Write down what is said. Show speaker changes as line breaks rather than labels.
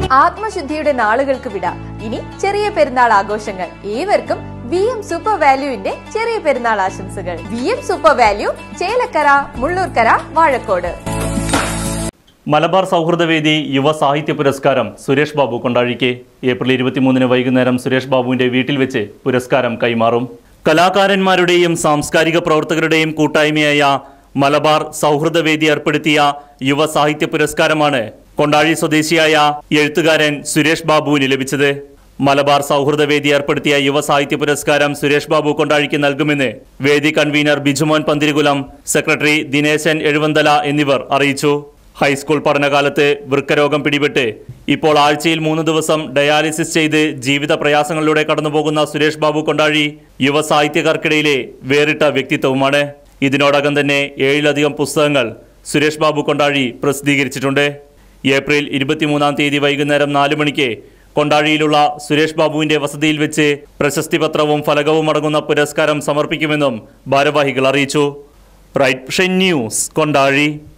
ആത്മശുദ്ധിയുടെ നാളുകൾക്ക് വിട ഇനി ചെറിയ പെരുന്നാൾ ആഘോഷങ്ങൾ ഏവർക്കും വി എം സൂപ്പർ വാല്യൂവിന്റെ ചെറിയ പെരുന്നാൾ ആശംസകൾ V M super value Chelakkara Mullurkara Vazhakkode
Malabar സൗഹൃദവേദി യുവ സാഹിത്യ പുരസ്കാരം സുരേഷ് ബാബു കൊണ്ടാഴിക്ക് ഏപ്രിൽ ഇരുപത്തിമൂന്നിന് വൈകുന്നേരം സുരേഷ് ബാബുവിന്റെ വീട്ടിൽ വെച്ച് പുരസ്കാരം കൈമാറും കലാകാരന്മാരുടെയും സാംസ്കാരിക പ്രവർത്തകരുടെയും കൂട്ടായ്മയായ മലബാർ സൗഹൃദവേദി ഏർപ്പെടുത്തിയ യുവ സാഹിത്യ പുരസ്കാരമാണ് കൊണ്ടാഴി സ്വദേശിയായ എഴുത്തുകാരൻ സുരേഷ് ബാബുവിന് ലഭിച്ചത് മലബാർ സൗഹൃദവേദി ഏർപ്പെടുത്തിയ യുവ സാഹിത്യ പുരസ്കാരം സുരേഷ് ബാബു കൊണ്ടാഴിക്ക് നൽകുമെന്ന് വേദി കൺവീനർ ബിജുമോൻ പന്തിരികുലം സെക്രട്ടറി ദിനേശൻ എഴുവന്തല എന്നിവർ അറിയിച്ചു ഹൈസ്കൂൾ പഠനകാലത്ത് വൃക്കരോഗം പിടിപെട്ട് ഇപ്പോൾ ആഴ്ചയിൽ മൂന്ന് ദിവസം ഡയാലിസിസ് ചെയ്ത് ജീവിത പ്രയാസങ്ങളിലൂടെ കടന്നുപോകുന്ന സുരേഷ് ബാബു കൊണ്ടാഴി യുവ സാഹിത്യകാർക്കിടയിലെ വേറിട്ട വ്യക്തിത്വവുമാണ് ഇതിനോടകം തന്നെ ഏഴിലധികം പുസ്തകങ്ങൾ സുരേഷ് ബാബു കൊണ്ടാഴി പ്രസിദ്ധീകരിച്ചിട്ടുണ്ട് ഏപ്രിൽ ഇരുപത്തിമൂന്നാം തീയതി വൈകുന്നേരം നാല് മണിക്ക് കൊണ്ടാഴിയിലുള്ള സുരേഷ് ബാബുവിന്റെ വസതിയിൽ വെച്ച് പ്രശസ്തി പത്രവും ഫലകവും അടങ്ങുന്ന പുരസ്കാരം സമർപ്പിക്കുമെന്നും ഭാരവാഹികൾ അറിയിച്ചു റൈറ്റ് ന്യൂസ് കൊണ്ടാഴി